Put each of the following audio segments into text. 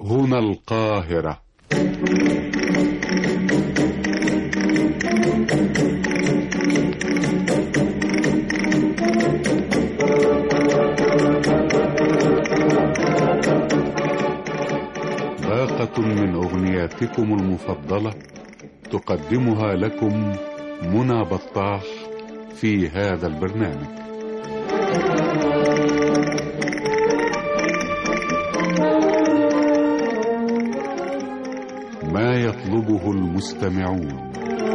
هنا القاهرة باقة من أغنياتكم المفضلة تقدمها لكم منى بطاح في هذا البرنامج ما يطلبه المستمعون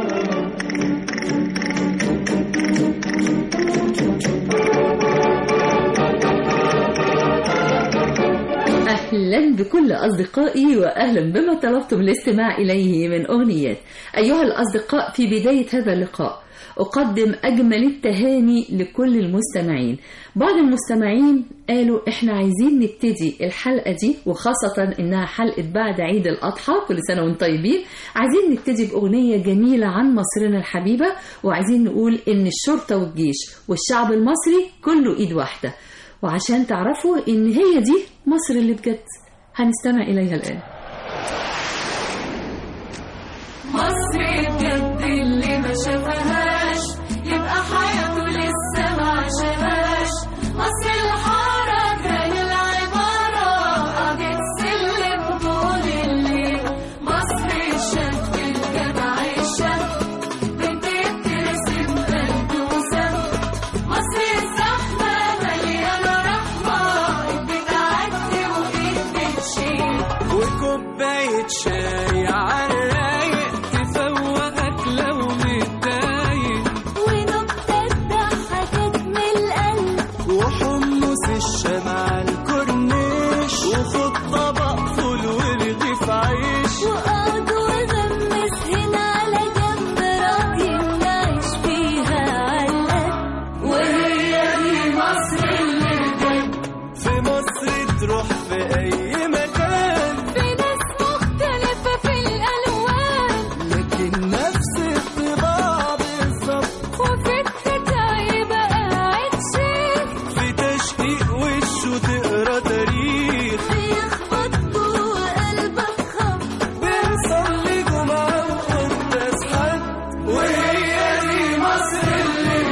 أهلا بكل أصدقائي وأهلا بما طلبتم الاستماع إليه من أغنيات أيها الأصدقاء في بداية هذا اللقاء أقدم أجمل التهاني لكل المستمعين بعض المستمعين قالوا إحنا عايزين نبتدي الحلقة دي وخاصة إنها حلقة بعد عيد الأضحى كل سنة وانتم طيبين عايزين نبتدي بأغنية جميلة عن مصرنا الحبيبة وعايزين نقول إن الشرطة والجيش والشعب المصري كله إيد واحدة وعشان تعرفوا إن هي دي مصر اللي بجد هنستمع إليها الآن مصر بجد اللي ما شافهاش يبقى حياته لسه ما عاشهاش مصر الحارة كان العبارة قضية سلم طول الليل مصر الشاب الجدع الشاب بنت بترسم بلدوسة مصر الزحمة مليانة رحمة بتعدي وإيد بتشيل وكوباية شاي عالرايق تفوقك لو متضايق ونكتة ضحكت من القلب وحمص الشمع الكورنيش وخد طبق فول ورغيف عيش وقعد وغمس هنا على جنب راضي نعيش فيها علقة وهي دي مصر اللي بجد في مصر تروح في أي مكان في ناس مختلفة في الألوان لكن نفس الطباع بالظبط وفي التتا يبقى قاعد شيخ في تشقيق وشه تقرا تاريخ بيخبط جوه قلبك خبط بنصلي جمعة وقداس حد وهي دي مصر اللي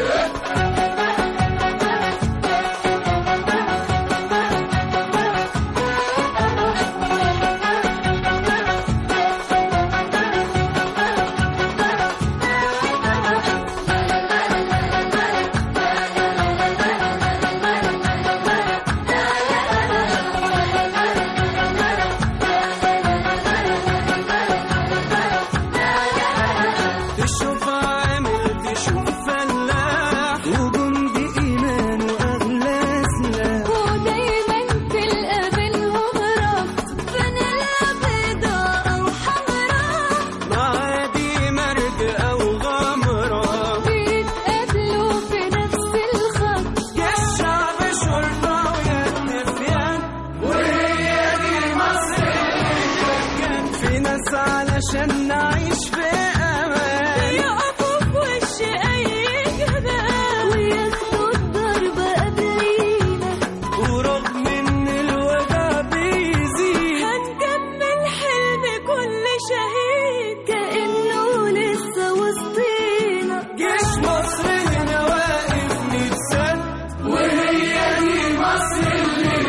تشوف عامل تشوف فلاح وجندي إيمان وأغلى سلاح ودايما تلقى بينهم ربط فانيلا بيضاء أو حمراء معادي مرج أو غمرة بيتقابلوا في نفس الخط يا الشعب شرطة ويد في يد وهي دي مصر اللي كان في ناس علشان نعيش في أمان يقفوا في وش أي جبال وياخدوا الضربة قبلينا ورغم إن الوجع بيزيد هنكمل حلم كل شهيد كأنه لسه وسطينا جيش مصر هنا واقف ميت سنة وهي دي مصر اللي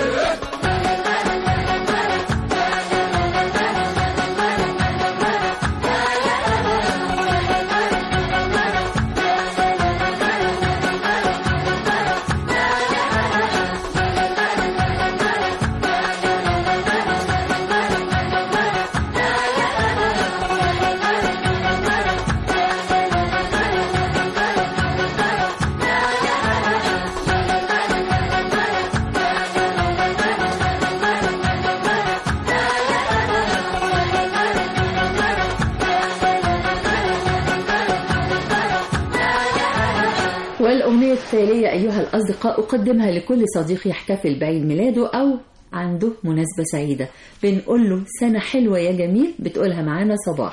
والأغنية التالية أيها الأصدقاء أقدمها لكل صديق يحتفل بعيد ميلاده أو عنده مناسبة سعيدة بنقول له سنة حلوة يا جميل بتقولها معانا صباح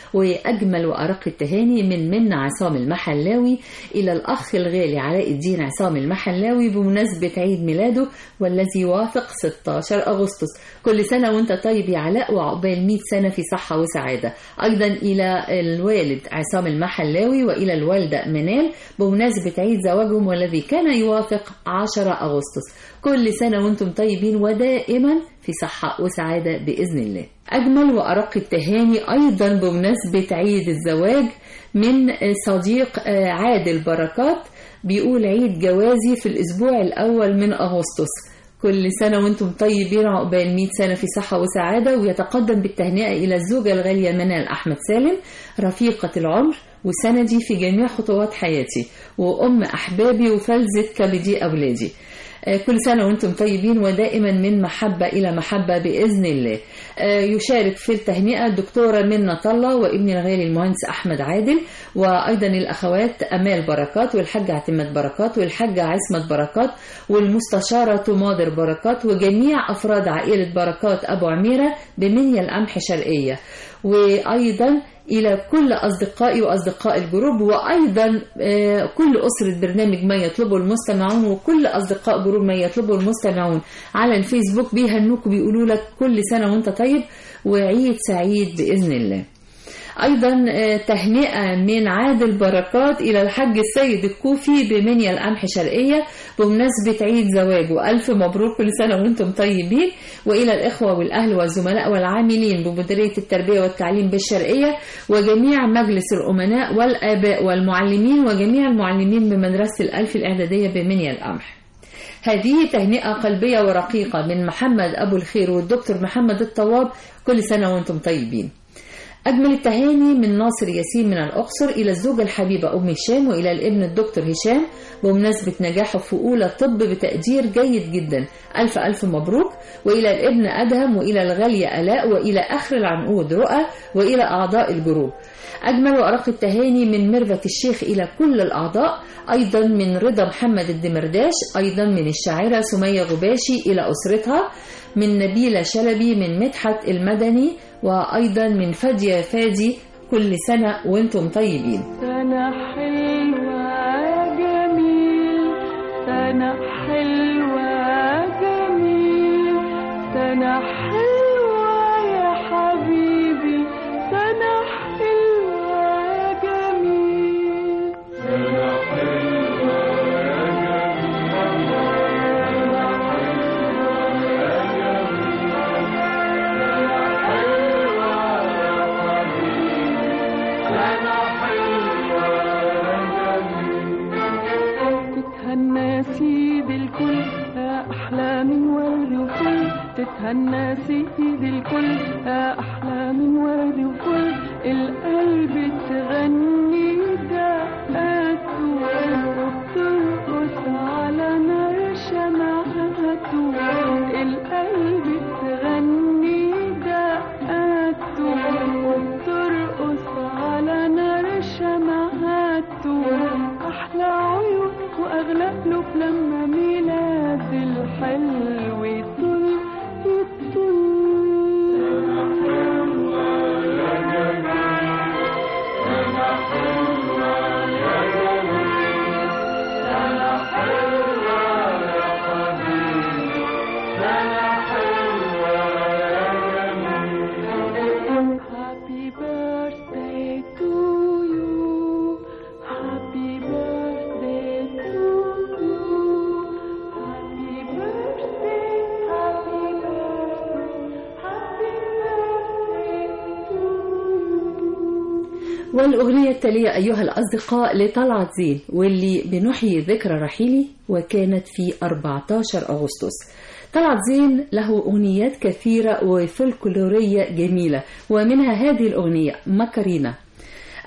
وأجمل وأرق التهاني من منا عصام المحلاوي إلى الأخ الغالي علاء الدين عصام المحلاوي بمناسبة عيد ميلاده والذي يوافق 16 أغسطس كل سنة وانت طيب يا علاء وعقبال 100 سنة في صحة وسعادة أيضا إلى الوالد عصام المحلاوي وإلى الوالدة منال بمناسبة عيد زواجهم والذي كان يوافق 10 أغسطس كل سنة وانتم طيبين ودائما في صحة وسعادة بإذن الله أجمل وأرق التهاني أيضا بمناسبة عيد الزواج من صديق عادل بركات بيقول عيد جوازي في الأسبوع الأول من أغسطس كل سنة وانتم طيبين عقبال 100 سنة في صحة وسعادة ويتقدم بالتهنئة إلى الزوجة الغالية منال أحمد سالم رفيقة العمر وسندي في جميع خطوات حياتي وأم أحبابي وفلذة كبدي أولادي كل سنة وانتم طيبين ودائما من محبة إلى محبة بإذن الله يشارك في التهنئة الدكتورة منة الله وابن الغالي المهندس أحمد عادل وأيضا الأخوات أمال بركات والحاجة اعتماد بركات والحاجة عصمت بركات والمستشارة تماضر بركات وجميع أفراد عائلة بركات أبو عميرة بمنيا القمح شرقية وأيضا إلى كل أصدقائي وأصدقاء الجروب وأيضا كل أسرة برنامج ما يطلبه المستمعون وكل أصدقاء جروب ما يطلبه المستمعون على الفيسبوك بيهنوك وبيقولوا لك كل سنة وأنت طيب وعيد سعيد بإذن الله أيضا تهنئة من عادل بركات إلى الحاج السيد الكوفي بمنيا القمح شرقية بمناسبة عيد زواجه ألف مبروك كل سنة وأنتم طيبين وإلى الإخوة والأهل والزملاء والعاملين بمديرية التربية والتعليم بالشرقية وجميع مجلس الأمناء والآباء والمعلمين وجميع المعلمين بمدرسة الألف الإعدادية بمنيا القمح هذه تهنئة قلبية ورقيقة من محمد أبو الخير والدكتور محمد الطواب كل سنة وأنتم طيبين أجمل التهاني من ناصر ياسين من الأقصر إلى الزوجة الحبيبة أم هشام وإلى الابن الدكتور هشام بمناسبة نجاحه في أولى طب بتقدير جيد جدا ألف ألف مبروك وإلى الابن أدهم وإلى الغالية ألاء وإلى آخر العنقود رؤى وإلى أعضاء الجروب أجمل وأرق التهاني من ميرفت الشيخ إلى كل الأعضاء أيضا من رضا محمد الدمرداش أيضا من الشاعرة سمية غباشي إلى أسرتها من نبيلة شلبي من مدحت المدني وأيضا من فادية فادي كل سنة وانتم طيبين سنة حلوة جميل سنة حلوة جميل سنة حلوة يا حبيبي سنة حلوة جميل تتهنى سيد الكل يا أحلى من ورد وفل تتهنى سيد الكل يا أحلى من ورد وفل القلب تغني دقاته وبترقص على نار شمعته القلب تغني دقاته وبترقص على نار شمعته أحلى عيون وأغلى قلوب لما ميلاد الحلو يطل يطل Happy birthday to you. Happy birthday to you. Happy birthday, happy birthday, happy birthday to you. والأغنية التالية أيها الأصدقاء لطلعت زين واللي بنحيي ذكرى رحيله وكانت في 14 أغسطس طلعت زين له أغنيات كثيرة وفلكلورية جميلة ومنها هذه الأغنية ماكارينا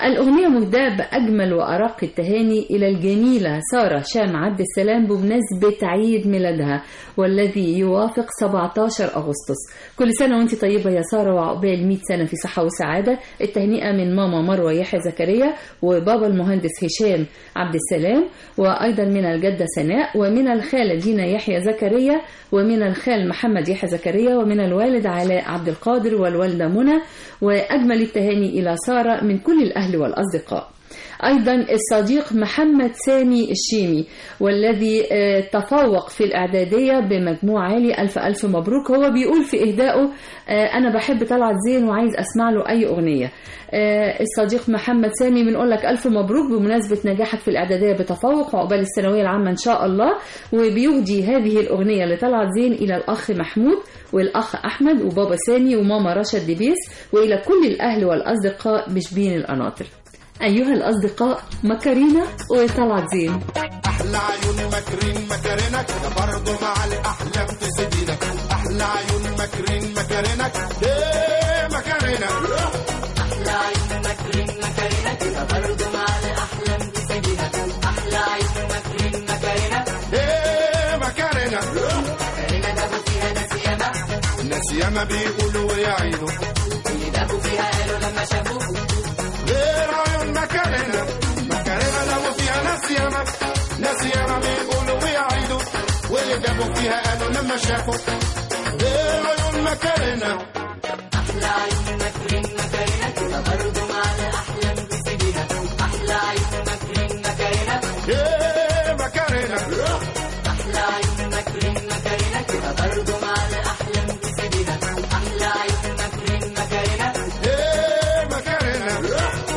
الأغنية مهداة بأجمل وأرق التهاني إلى الجميلة سارة شام عبد السلام بمناسبة عيد ميلادها والذي يوافق 17 أغسطس كل سنة وانت طيبة يا سارة وعقبال 100 سنة في صحة وسعادة التهنئة من ماما مروة يحيى زكريا وبابا المهندس هشام عبد السلام وأيضا من الجدة سناء ومن الخالة دينا يحيى زكريا ومن الخال محمد يحيى زكريا ومن الوالد علاء عبد القادر والوالدة منى وأجمل التهاني إلى سارة من كل الأهل والأصدقاء أيضا الصديق محمد سامي الشيمي والذي آه، تفوق في الإعدادية بمجموع عالي ألف ألف مبروك هو بيقول في إهدائه آه، أنا بحب طلعت زين وعايز أسمع له أي أغنية آه، الصديق محمد سامي بنقول لك ألف مبروك بمناسبة نجاحك في الإعدادية بتفوق وعقبال الثانوية العامة إن شاء الله وبيهدي هذه الأغنية لطلعت زين إلى الأخ محمود والأخ أحمد وبابا سامي وماما رشا دبيس وإلى كل الأهل والأصدقاء بشبين القناطر أيها الأصدقاء مكارينا وطلعت زين احلى عيون مكرين مكرنك ده برضه مع الاحلام تسدينك احلى عيون مكرين مكرنك ايه مكرنك أحلى عيون مكرين مكرينك ده برضه مع الأحلام تسيبينك أحلى عيون مكرين مكرينك ايه مكرنك مكرينة جابوا فيها ناس ياما الناس ياما بيقولوا ويعيدوا اللي جابوا فيها قالوا لما شافوه غير عيون مكرنك مكرنة لو فيها ناس ياما ناس ياما بيقولوا ويعيدوا واللي جابوا فيها قالوا لما شافوا غير عيون مكرنك أحلى عيون مكرين مكرينك ده برضه مع الأحلام تسيبينك أحلى عيون مكرين مكرينك ايه مكرنك أحلى عيون مكرين مكرينك ده برضه مع الأحلام تسيبينك أحلى عيون مكرين مكرينك ايه مكرنك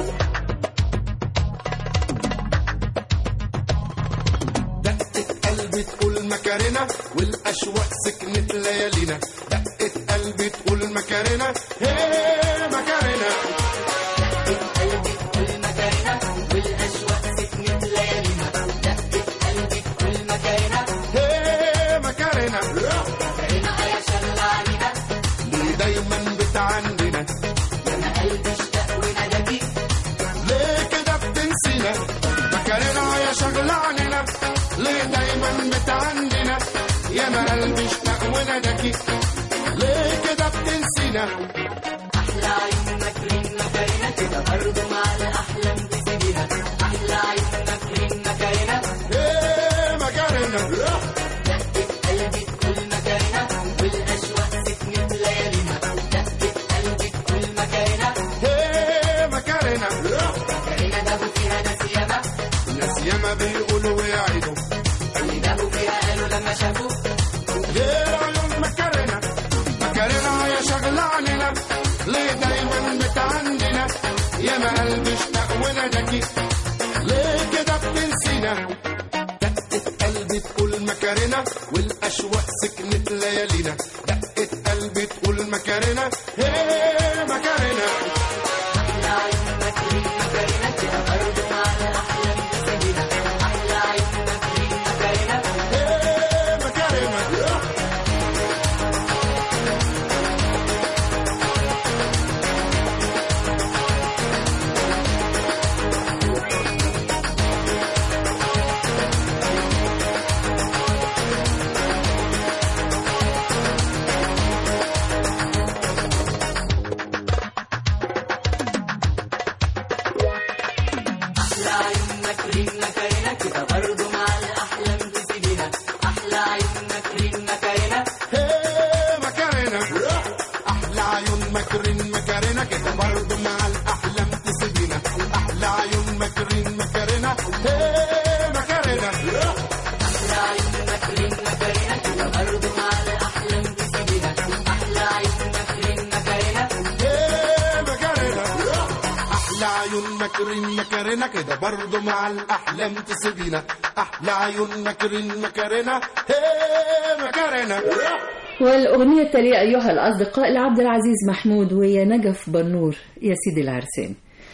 دقة قلبي تقول مكارنة والأشواق سكنت ليالينا دقة قلبي تقول مكارنة هي مكارنة قلبي تقول مكرينك والأشواق سكنت ليالينا دقة قلبي تقول مكرينك هي مكارنة مكرينة يا شغلة عنينا ليه دايما بتعندنا لما قلبي اشتاق وناداكي ليه كده بتنسينا مكارنة يا شغلة عننا ليه دايما بتعندنا يا ما قلبي اشتاق وناداكي ليه كده بتنسينا أحلى عيون مكرين مكرينة كده برضه مع الأحلام تسيبيها أحلى عيون مكرين مكرينة ايه مكارنة دقة قلبي تقول مكرينة والأشواق سكنت ليالينا دقة قلبي تقول مكرينة هي مكارنة مكرينة جابوا فيها ناس ياما الناس ياما بيقولوا ويعيدوا اللي جابوا فيها قالوا لما شافوه غير عيون مكارنة مكارنة يا شغلة عننا ليه دايما بتعندنا يا ما قلبي اشتاق وناداكي ليه كده بتنسينا دقة قلبي تقول مكارنة والأشواق سكنت ليالينا دقة قلبي تقول مكارنة هي مكارنة أحلى عيون مكرين مكرينة كده برضه مع الأحلام تسيبيها أحلى عيون مكرين مكرينة هي مكارنة أحلى عيون مكرين مكرينة كده برضه مع الأحلام تسيبيها أحلى عيون مكرين مكرينة هي مكارنة أحلى عيون مكرين مكارنة كده برضه مع الأحلام تسيبينا أحلى عيون مكرين مكارنة هي مكارنة أحلى عيون مكرين مكرينة كده برضه مع الأحلام تسيبيها أحلى عيون مكرين مكرينة هي مكارنة أحلى عيون مكرين مكارنة كده برضه مع الأحلام تسيبينا أحلى عيون مكرين مكارنة هي مكارنة والأغنية التالية أيها الأصدقاء لعبد العزيز محمود ويا نجف بنور يا سيدي العرسان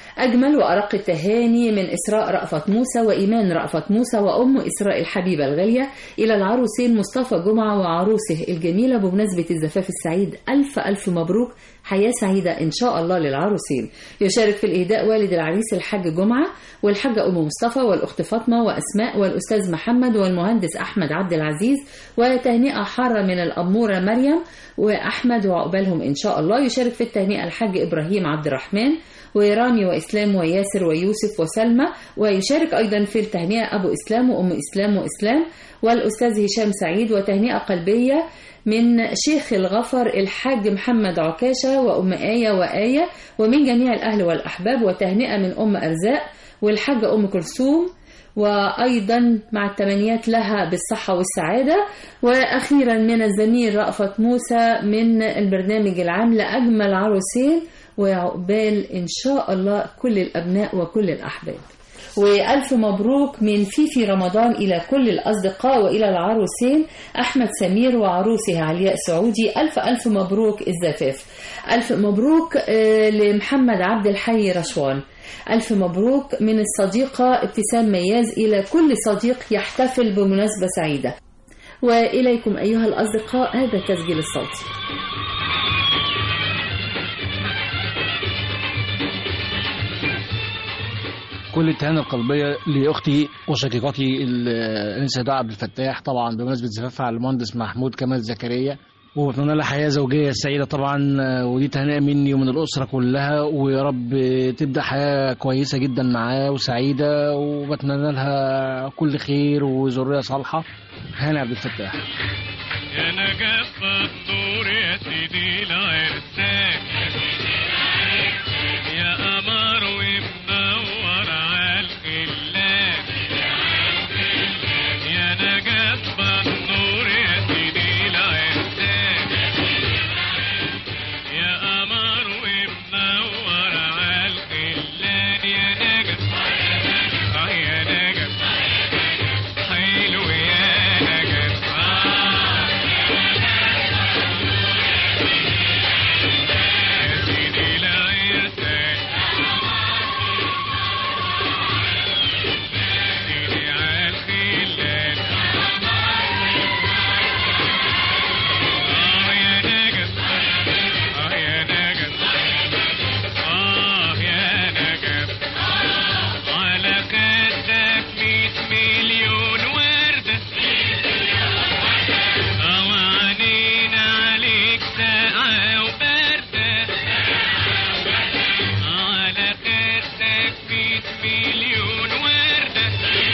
أجمل وأرق التهاني من إسراء رأفت موسى وإيمان رأفت موسى وأم إسراء الحبيبة الغالية إلى العروسين مصطفى جمعة وعروسه الجميلة بمناسبة الزفاف السعيد ألف ألف مبروك حياة سعيدة إن شاء الله للعروسين يشارك في الإهداء والد العريس الحاج جمعة والحاجة أم مصطفى والأخت فاطمة وأسماء والأستاذ محمد والمهندس أحمد عبد العزيز وتهنئة حارة من الأمورة مريم وأحمد وعقبالهم إن شاء الله يشارك في التهنئة الحاج إبراهيم عبد الرحمن ورامي وإسلام وياسر ويوسف وسلمى ويشارك أيضا في التهنئة أبو إسلام وأم إسلام وإسلام والأستاذ هشام سعيد وتهنئة قلبية من شيخ الغفر الحاج محمد عكاشة وأم آية وآية ومن جميع الأهل والأحباب وتهنئة من أم أرزاق والحاجة أم كلثوم وأيضا مع التمنيات لها بالصحة والسعادة وأخيرا من الزميل رأفت موسى من البرنامج العام لأجمل عروسين وعقبال إن شاء الله كل الأبناء وكل الأحباب وألف مبروك من فيفي رمضان إلى كل الأصدقاء وإلى العروسين أحمد سمير وعروسها علياء سعودي ألف ألف مبروك الزفاف ألف مبروك آه، لمحمد عبد الحي رشوان ألف مبروك من الصديقة ابتسام مياز إلى كل صديق يحتفل بمناسبة سعيدة وإليكم أيها الأصدقاء هذا التسجيل الصوتي كل التهاني القلبية لأختي وشقيقتي ال- الأنسة دعاء عبد الفتاح طبعا بمناسبة زفافها على المهندس محمود كمال زكريا وبتمنى لها حياة زوجية سعيدة طبعا آه، ودي تهنئة مني ومن الأسرة كلها ويا رب تبدأ حياة كويسة جدا معاه وسعيدة وبتمنى لها كل خير وذرية صالحة هاني عبد الفتاح يا نجف الدور يا سيدي العرسان يا قمر ومنور عالخلان يا نجف النور يا سيدي العرسان يا قمر ومنور عالخلان يا نجف اه يا نجف حلو يا نجف آه يا سيدي العرسان سيدي عالخلان آه يا نجف آه يا نجف آه يا نجف على خدك ميت مليون وردة أو عنينا عليك ساعة وبردة على خدك ميت مليون وردة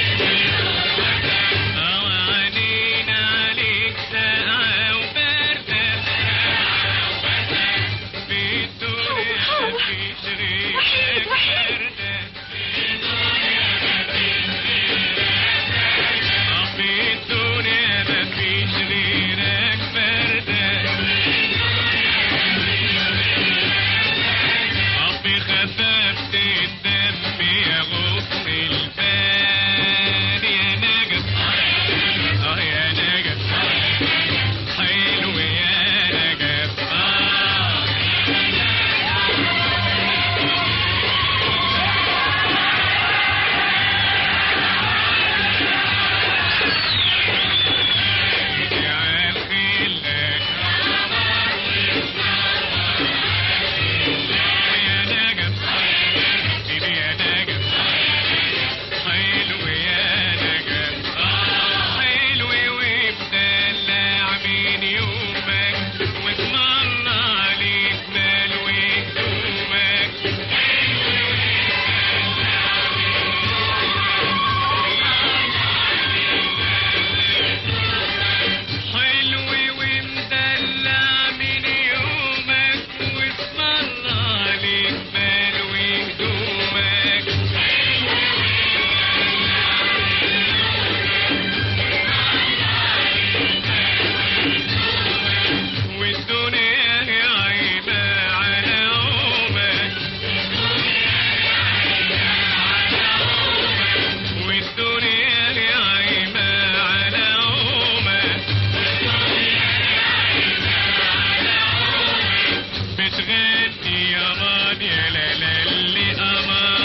أو عنينا عليك ساعة وبردة في الدنيا مفيش غيرك وردة في الدنيا مفيش غيرك فردة أبي خففت الدم يا غصن البال يا نجف آه يا نجف حلو يا نجف آه يا عالخلان يا نجف سيدي يا نجف حلو يا نجف آه حلو ومدلع من يومك واتمنى عليك مال وهدومك حلو ومدلع من يومك واتمنى عليك مال وهدومك والدنيا هي عيبة على عمك والدنيا هي عيبة على عمك بتغني يا مان يا لا لا اللي أمان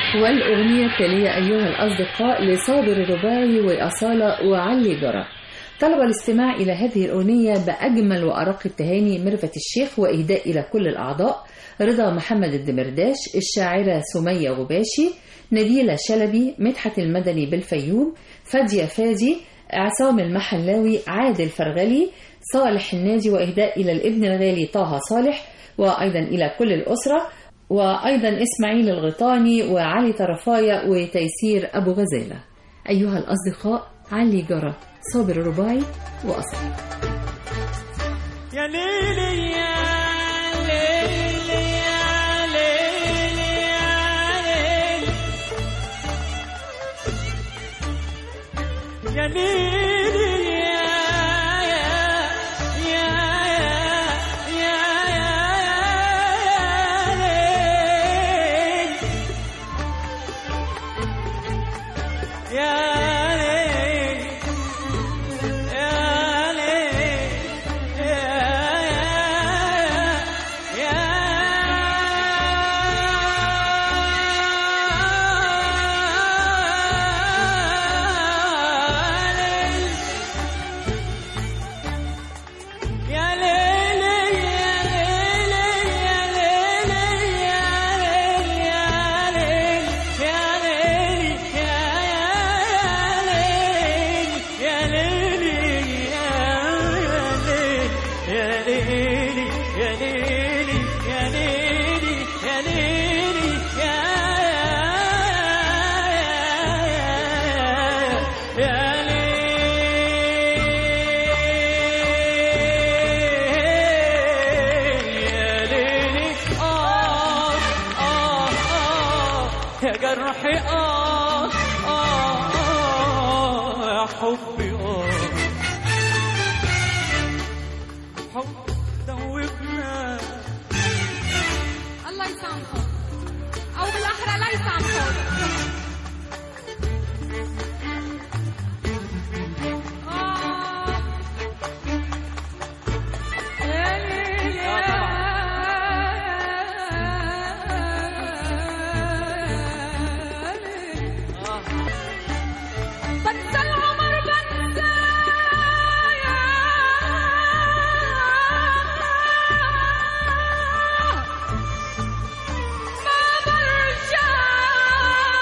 والأغنية التالية أيها الأصدقاء لصابر الرباعي وأصالة وعلي جرى طلب الاستماع إلى هذه الأغنية بأجمل وأرق التهاني ميرفت الشيخ وإهداء إلى كل الأعضاء رضا محمد الدمرداش الشاعرة سمية غباشي نبيلة شلبي مدحت المدني بالفيوم فادية فادي عصام المحلاوي عادل فرغلي صالح الناجي وإهداء إلى الابن الغالي طه صالح وأيضا إلى كل الأسرة وأيضا إسماعيل الغيطاني وعلي طرفاية وتيسير أبو غزالة أيها الأصدقاء علي جرى صابر الرباعي وأصل يا ليلي يا ليلي يا ليلي يا ليلي يا ليلي يا يا يا يا يا ليلي يا ليلي يا ليلي يا ليلي يا ليلي يا ليلي يا يا ليلي يا ليلي آه آه آه يا جرحي آه آه آه يا حبي آه حب دوبنا الله يسامحه او بالاحرى لا يسامحه آه. يا ليل يا ليل. بنسى العمر بنسى ما برجع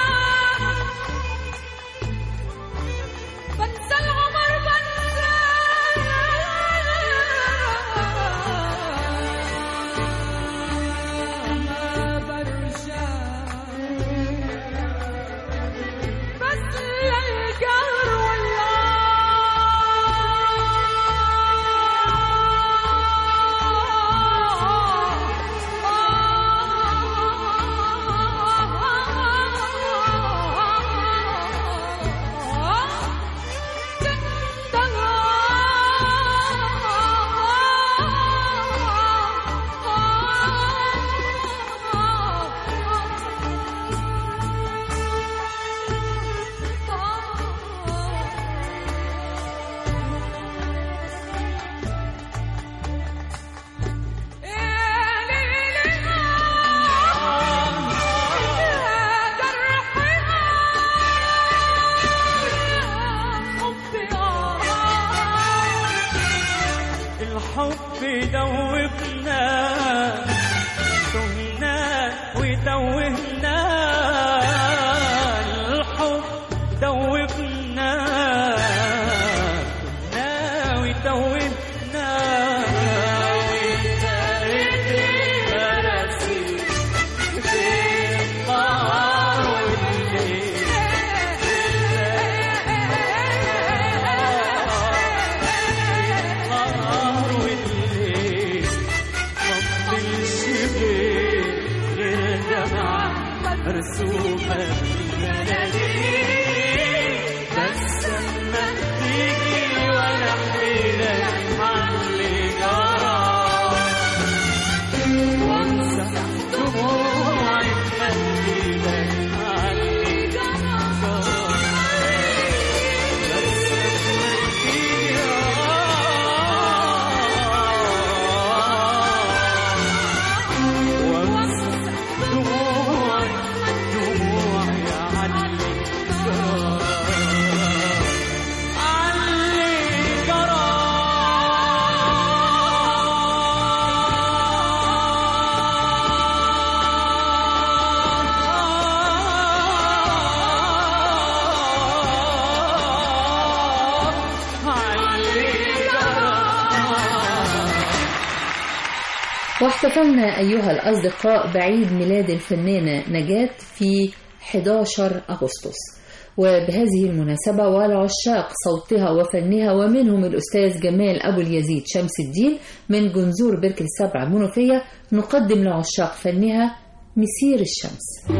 واحتفلنا أيها الأصدقاء بعيد ميلاد الفنانة نجاة في 11 أغسطس وبهذه المناسبة والعشاق صوتها وفنها ومنهم الأستاذ جمال أبو اليزيد شمس الدين من جنزور برك السبع منوفية نقدم لعشاق فنها مسير الشمس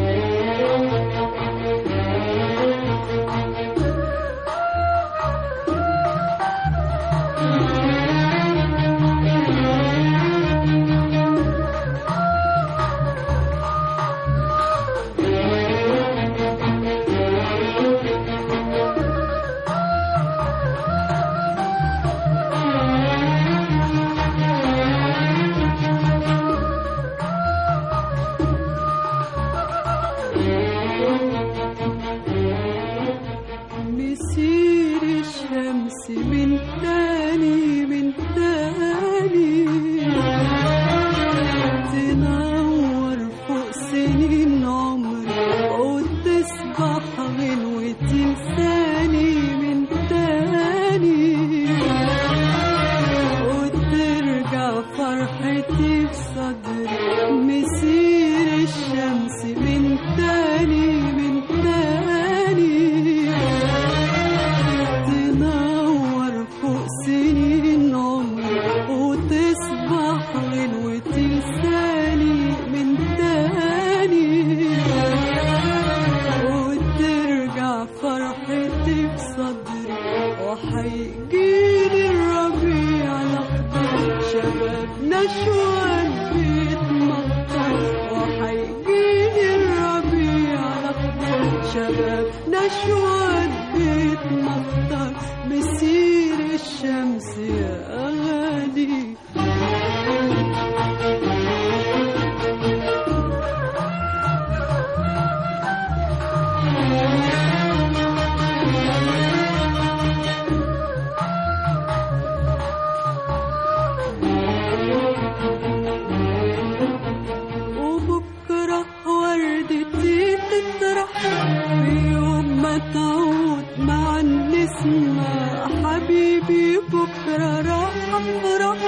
مسير الشمس من تاني من تاني تنور فوق سنين عمري وتصبح غنوة لساني من تاني وترجع فرحتي في صدري مسير الشمس من تاني من تاني تنور فوق سنين عمري وتصبح غنوة لساني من تاني وترجع فرحتي في صدري وحيجيلي الربيع الأخضر شبابنا شوال بيتمطر وحيجيلي الربيع الأخضر شبابنا شوال بيتمطر مسير الشمس يا غالي وبكرة وردتي تطرح في يوم ما تعود مع النسمة حبيبي بكرة راح أفرح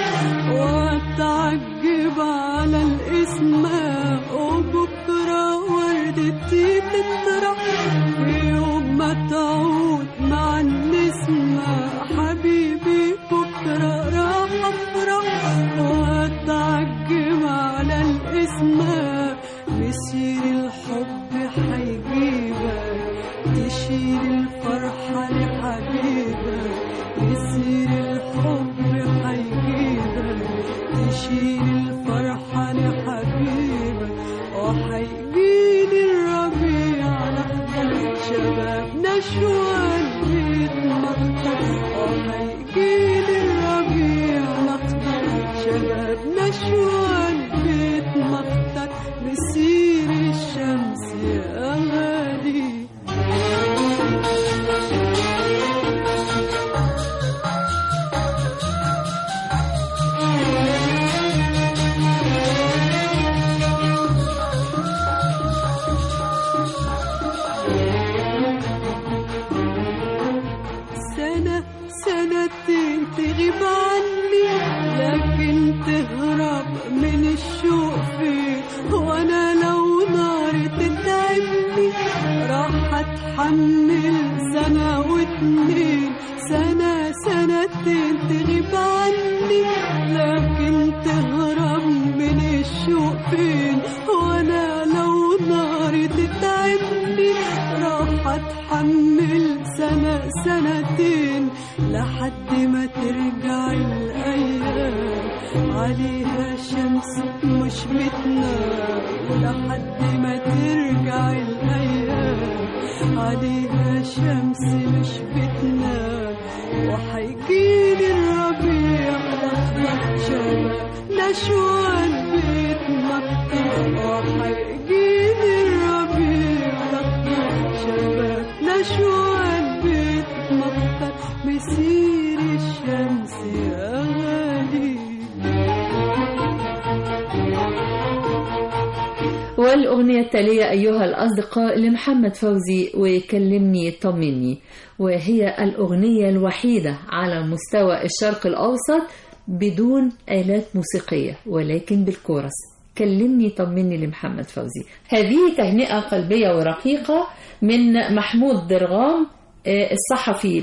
وأتعجب على الاسمة وبكرة وردتي تطرح في يوم ما تعود مع النسمة حبيبي بكرة راح أفرح وأتعجب على الاسمة مسير الحب حيجيبك تشيل الفرحة لحبيبك مسير الحب حيجيبك تشيل الفرحة لحبيبك وحيجيلي الربيع الأخضر شبابنا شوال بيتمطر وحيجيلي الربيع الأخضر شبابنا شوال بيتمطر مسير الشمس يا غالي سنة سنتين تغيب عني لكن تهرب من الشوق فيه وانا لو نار تتعبني راح اتحمل سنة واتنين سنة سنتين تغيب عني لكن تهرب من الشوق فين وانا لو نار تتعبني راح اتحمل سنة سنتين لحد ما ترجع الايام عليها شمس مش بتنام لحد ما ترجع الايام عليها شمس مش بتنام وحيجيلي الربيع الاخضر شباب نشوان بيتمطر وحيجيلي الربيع الاخضر شباب نشوان بيتمطر مسير الشمس يا غالي والأغنية التالية أيها الأصدقاء لمحمد فوزي وكلمني طمني وهي الأغنية الوحيدة على مستوى الشرق الأوسط بدون آلات موسيقية ولكن بالكورس كلمني طمني لمحمد فوزي هذه تهنئة قلبية ورقيقة من محمود درغام آه، الصحفي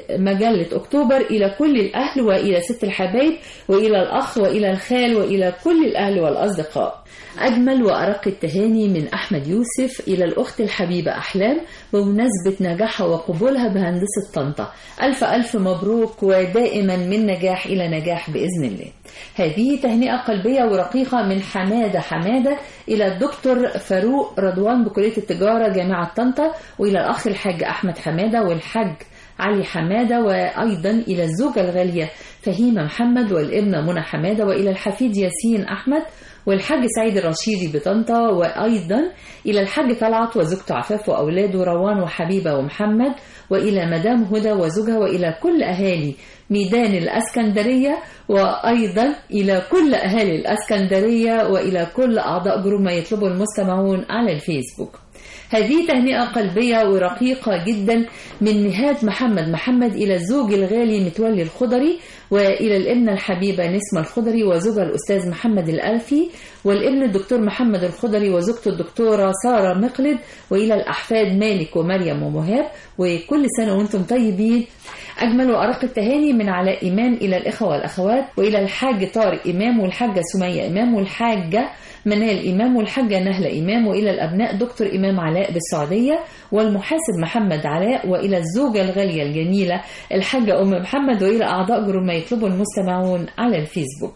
بمجلة أكتوبر إلى كل الأهل وإلى ست الحبايب وإلى الأخ وإلى الخال وإلى كل الأهل والأصدقاء أجمل وأرق التهاني من أحمد يوسف إلى الأخت الحبيبة أحلام بمناسبة نجاحها وقبولها بهندسة طنطا ألف ألف مبروك ودائما من نجاح إلى نجاح بإذن الله هذه تهنئة قلبية ورقيقة من حمادة حمادة إلى الدكتور فاروق رضوان بكلية التجارة جامعة طنطا وإلى الأخ الحاج أحمد حمادة والحاج علي حمادة وأيضا إلى الزوجة الغالية فهيمة محمد والابنة منى حمادة وإلى الحفيد ياسين أحمد والحاج سعيد الرشيدي بطنطا وأيضا إلى الحاج طلعت وزوجته عفاف وأولاده روان وحبيبة ومحمد وإلى مدام هدى وزوجها وإلى كل أهالي ميدان الأسكندرية وأيضا إلى كل أهالي الأسكندرية وإلى كل أعضاء جروب ما يطلبه المستمعون على الفيسبوك هذه تهنئة قلبية ورقيقة جدا من نهاد محمد محمد إلى الزوج الغالي متولي الخضري وإلى الابنة الحبيبة نسمة الخضري وزوجها الأستاذ محمد الألفي والابن الدكتور محمد الخضري وزوجته الدكتورة سارة مقلد وإلى الأحفاد مالك ومريم ومهاب وكل سنة وأنتم طيبين أجمل وأرق التهاني من علاء إمام إلى الإخوة والأخوات وإلى الحاج طارق إمام والحاجة سمية إمام والحاجة منال إمام والحاجة نهلة إمام وإلى الأبناء دكتور إمام علاء بالسعودية والمحاسب محمد علاء وإلى الزوجة الغالية الجميلة الحاجة أم محمد وإلى أعضاء جروب ما يطلبه المستمعون على الفيسبوك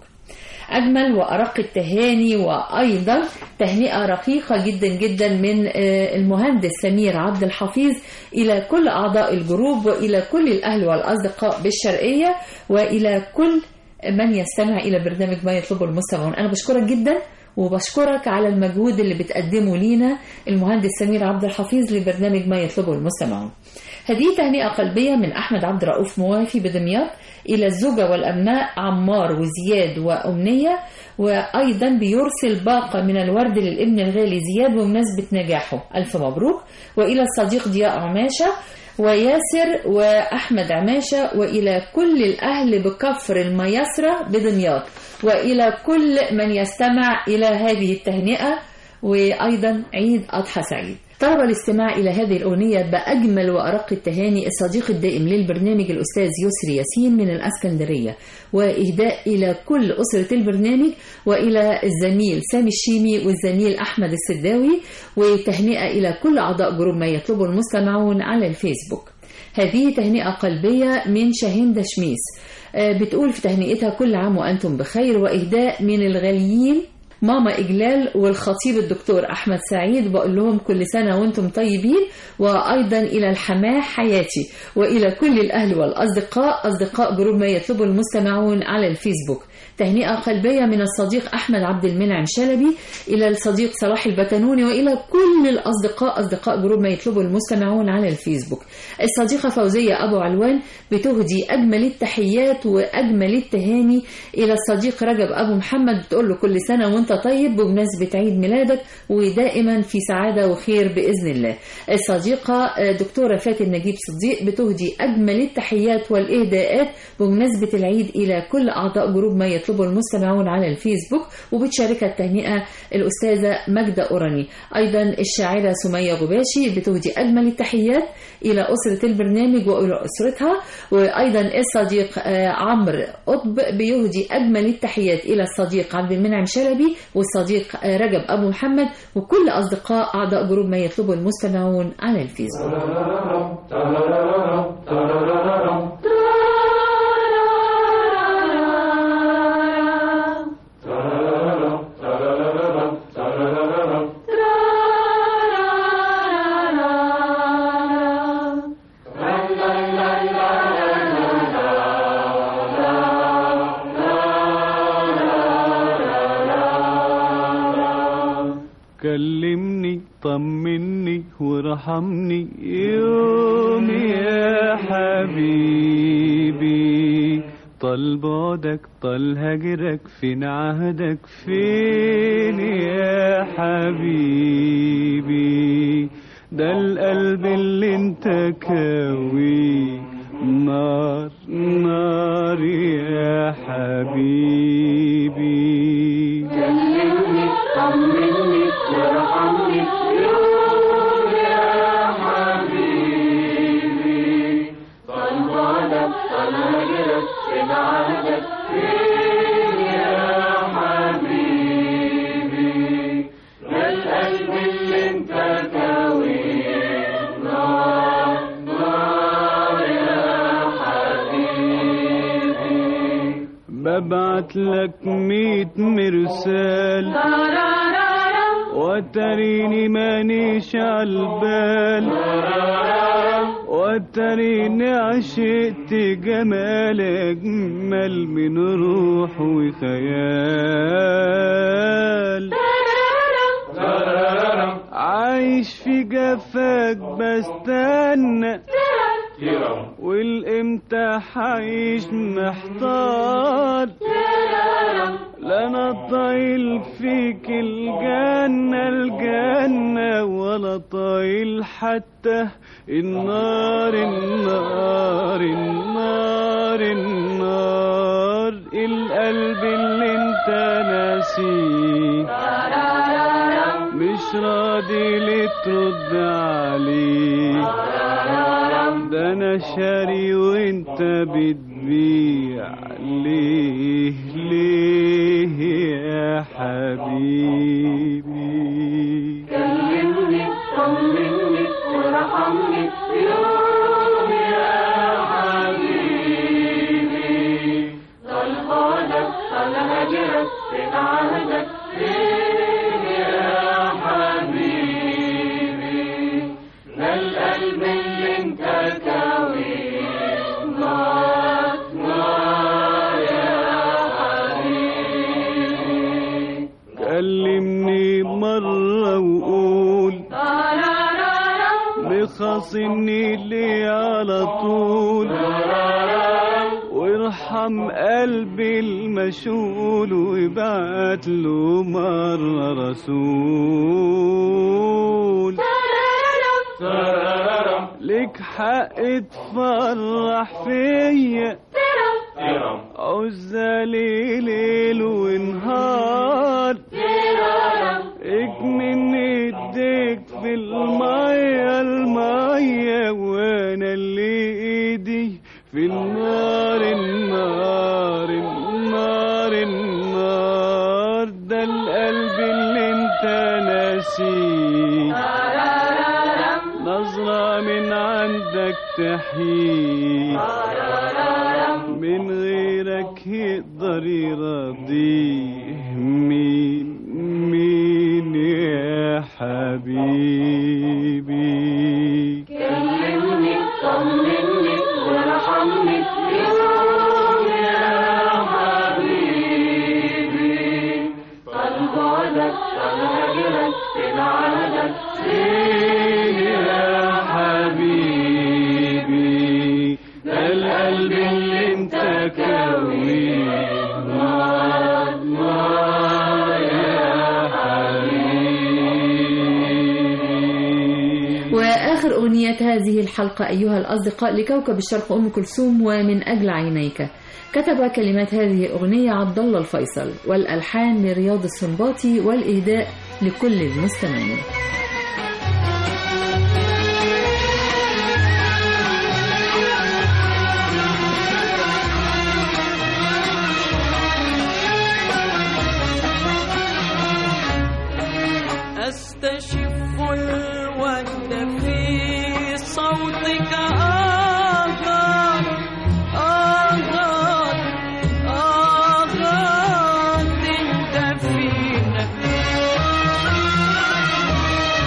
أجمل وأرق التهاني وأيضا تهنئة رقيقة جدا جدا من آه، المهندس سمير عبد الحفيظ إلى كل أعضاء الجروب وإلى كل الأهل والأصدقاء بالشرقية وإلى كل من يستمع إلى برنامج ما يطلبه المستمعون أنا بشكرك جدا وبشكرك على المجهود اللي بتقدمه لينا المهندس سمير عبد الحفيظ لبرنامج ما يطلبه المستمعون هذه تهنئة قلبية من أحمد عبد الرؤوف موافي بدمياط إلى الزوجة والأبناء عمار وزياد وأمنية وأيضا بيرسل باقة من الورد للابن الغالي زياد بمناسبة نجاحه ألف مبروك وإلى الصديق ضياء عماشة وياسر وأحمد عماشة وإلى كل الأهل بكفر الميسرة بدمياط وإلى كل من يستمع إلى هذه التهنئة وأيضا عيد أضحى سعيد طلب الاستماع إلى هذه الأغنية بأجمل وأرق التهاني الصديق الدائم للبرنامج الأستاذ يسري ياسين من الأسكندرية وإهداء إلى كل أسرة البرنامج وإلى الزميل سامي الشيمي والزميل أحمد السداوي وتهنئة إلى كل أعضاء جروب ما يطلبه المستمعون على الفيسبوك هذه تهنئة قلبية من شاهين دشميس آه، بتقول في تهنئتها كل عام وأنتم بخير وإهداء من الغاليين ماما إجلال والخطيب الدكتور أحمد سعيد بقول لهم كل سنة وانتم طيبين وأيضا إلى الحماة حياتي وإلى كل الأهل والأصدقاء أصدقاء جروب ما يطلبه المستمعون على الفيسبوك تهنئة قلبية من الصديق أحمد عبد المنعم شلبي إلى الصديق صلاح البتنوني وإلى كل الأصدقاء أصدقاء جروب ما يطلبه المستمعون على الفيسبوك الصديقة فوزية أبو علوان بتهدي أجمل التحيات وأجمل التهاني إلى الصديق رجب أبو محمد بتقول له كل سنة وأنت طيب بمناسبة عيد ميلادك ودائما في سعادة وخير بإذن الله الصديقة آه، دكتورة فاتن نجيب صديق بتهدي أجمل التحيات والإهداءات بمناسبة العيد إلى كل أعضاء جروب ما يطلبه المستمعون على الفيسبوك وبتشاركها التهنئة الأستاذة ماجدة أوراني أيضا الشاعرة سمية غباشي بتهدي أجمل التحيات إلى أسرة البرنامج وإلى أسرتها وأيضا الصديق آه، عمرو قطب بيهدي أجمل التحيات إلى الصديق عبد المنعم شلبي والصديق آه، رجب أبو محمد وكل أصدقاء أعضاء جروب ما يطلبه المستمعون على الفيسبوك كلمني طمني وارحمني يوم يا حبيبي طال بعدك طال هجرك فين عهدك فين يا حبيبي ده القلب اللي انت كاوي نار نار يا يا حبيبي كلمني طمني وارحمني يوم يا حبيبي طال بعدك طال هجرك ابعادك فين يا حبيبي ده القلب اللي انت كاويه نار نار يا حبيبي ببعت لك ميت مرسال وتريني مانيش عالبال وتريني عشقت جمال أجمل من روح وخيال عايش في جفاك بستنى والامتى حعيش محتار لا انا طايل فيك الجنة الجنة ولا طايل حتى النار النار النار النار القلب اللي انت ناسيه مش راضي ليه ترد عليه ده انا شاري وانت بتبيع ليه ليه يا حبيبي كلمني طمني وارحمني يوم يا حبيبي طال بعدك طال هجرك فين عهدك فين يا حبيبي ده القلب اللي انت كاويه نار نار يا حبيبي كلمني مرة وقول بخاصمني ليه على طول وارحم قلبي المشغول وابعت له مرة رسول لك حق تفرح فيا عزالي ليل ونهار اكمن ايديك في المية المية وانا اللي ايدي في النار النار النار النار ده القلب اللي انت ناسيه نظرة من عندك تحيي من غيرك يقدر يرضيه مين مين يا حبيبي كلمني طمني وارحمني يوم يا حبيبي طال بعدك طال هجرك فين عهدك فين يا حبيبي ده القلب اللي انت كويه نار نار يا حبيبي وآخر أغنية هذه الحلقة أيها الأصدقاء لكوكب الشرق أم كلثوم ومن أجل عينيك كتب كلمات هذه الأغنية عبد الله الفيصل والألحان لرياض السنباطي والإهداء لكل المستمعين أستشف الود في صوتك آغاد آغاد آغاد دفينة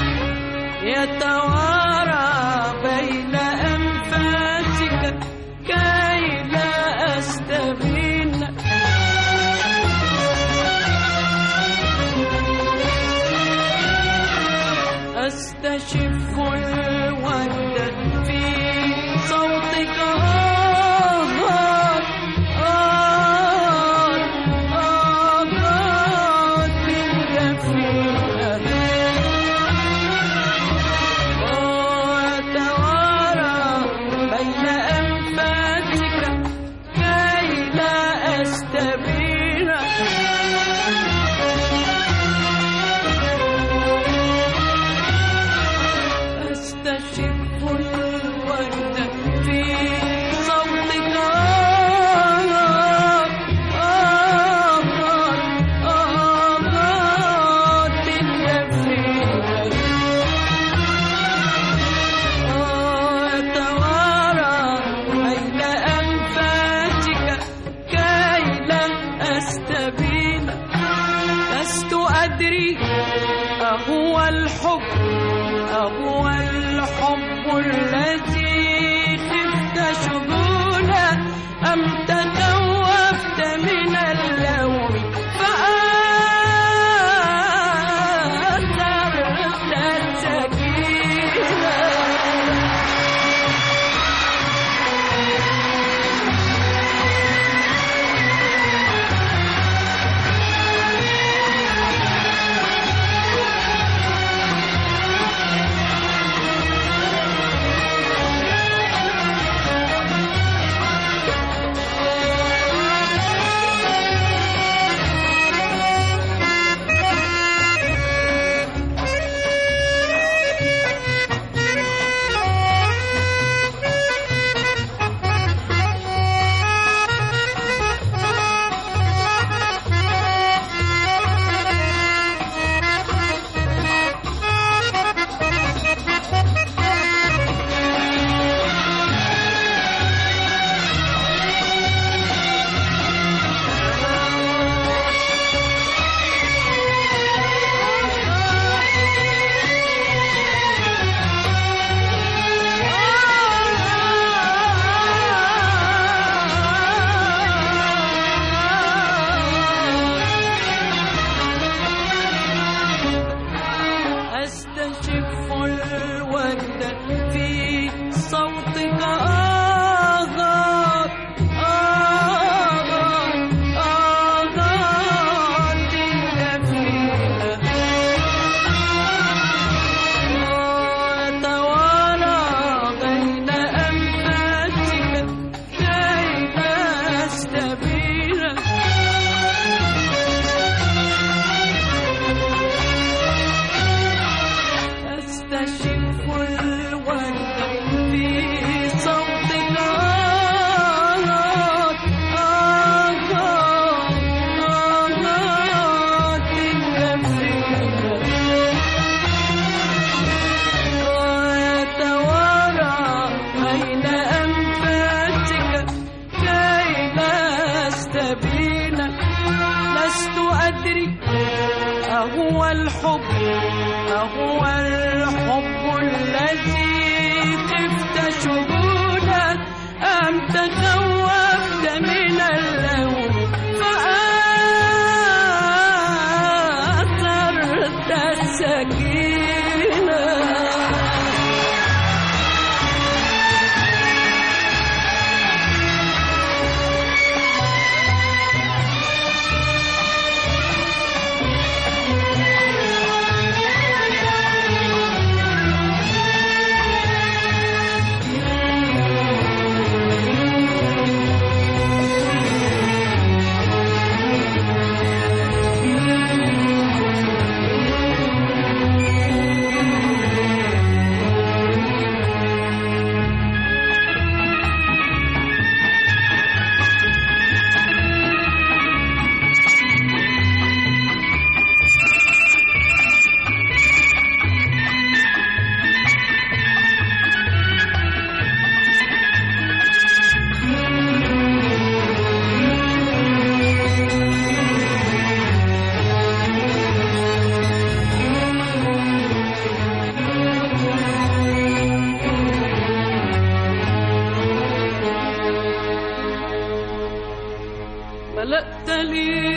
ملأت لي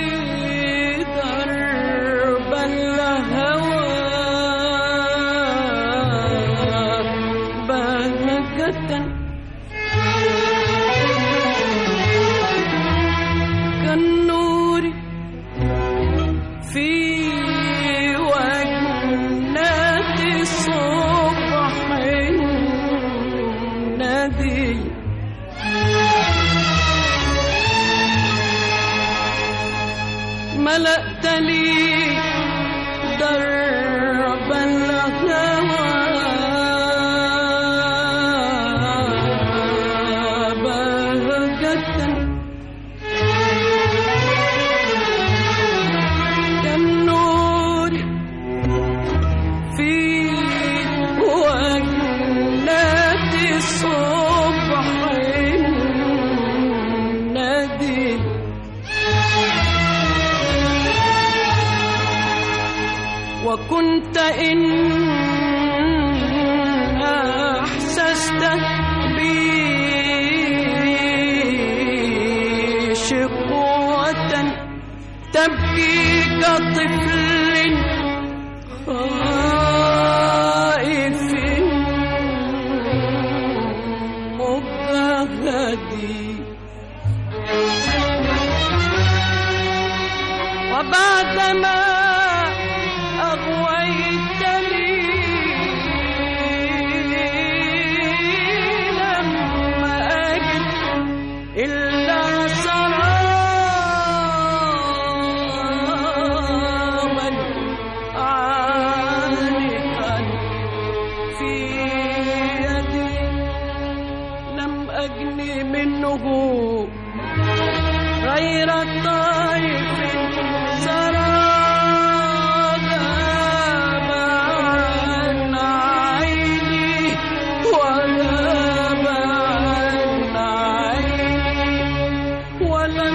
دربا لهوى بهجة كالنور في وجنات صبح النبي ملأت لي درب الهوى بهجة كالنور في وجنات الصبح النادي وكنت إن أحسست بي شقوة تبكي كطفل خائف مبهدي وبعدما أغويتني لم أجد إلا سراما عالقا في يدي لم أجن منه غير طائف سراب عن عيني وغاب عن عيني ولم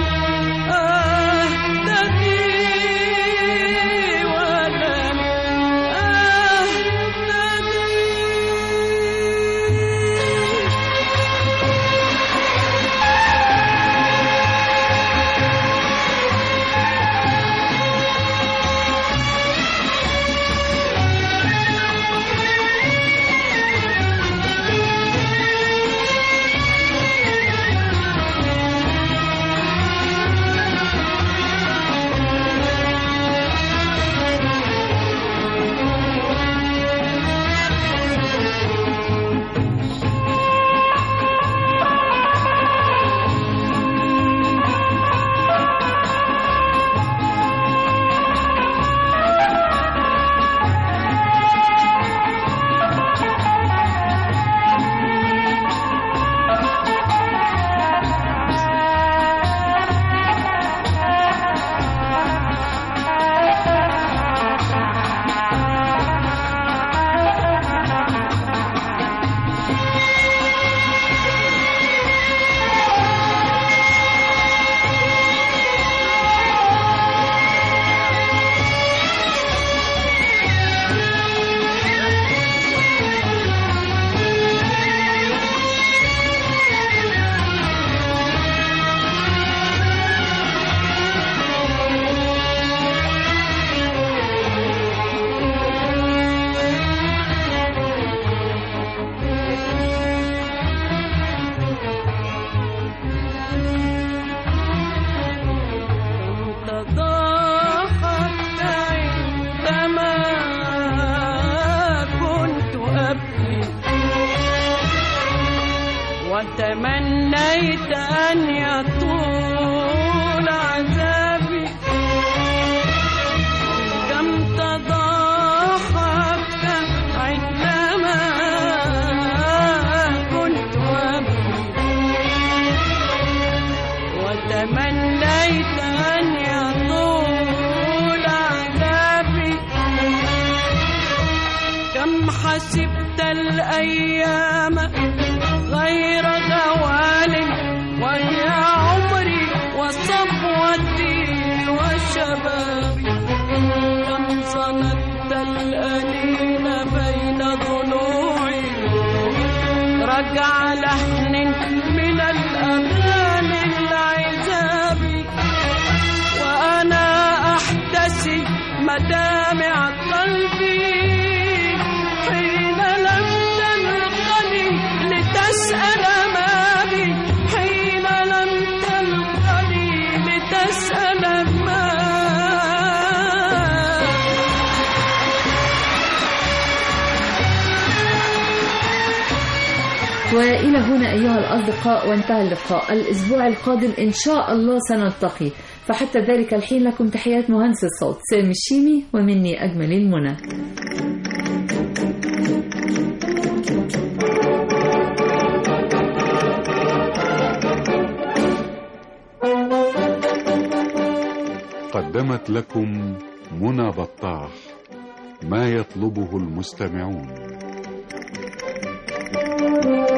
أهتدي ولم أهتدي تضاحكت عندما كنت أبكي وتمنيت أن يطول عذابي كم تضاحكت عندما كنت أبكي وتمنيت أن يطول عذابي كم حسبت الأيام غير غوال وهي عمري وصبوتي وشبابي كم صندت الأنين بين ضلوعي رجع لحن من الأغاني العذاب تنسي مدامع قلبي حين لم تلقني لتسأل ما بي حين لم تلقني لتسأل ما وإلى هنا أيها الأصدقاء وانتهى اللقاء الأسبوع القادم إن شاء الله سنلتقي فحتى ذلك الحين لكم تحيات مهندس الصوت سامي الشيمي ومني أجمل المنى قدمت لكم منى بطاح ما يطلبه المستمعون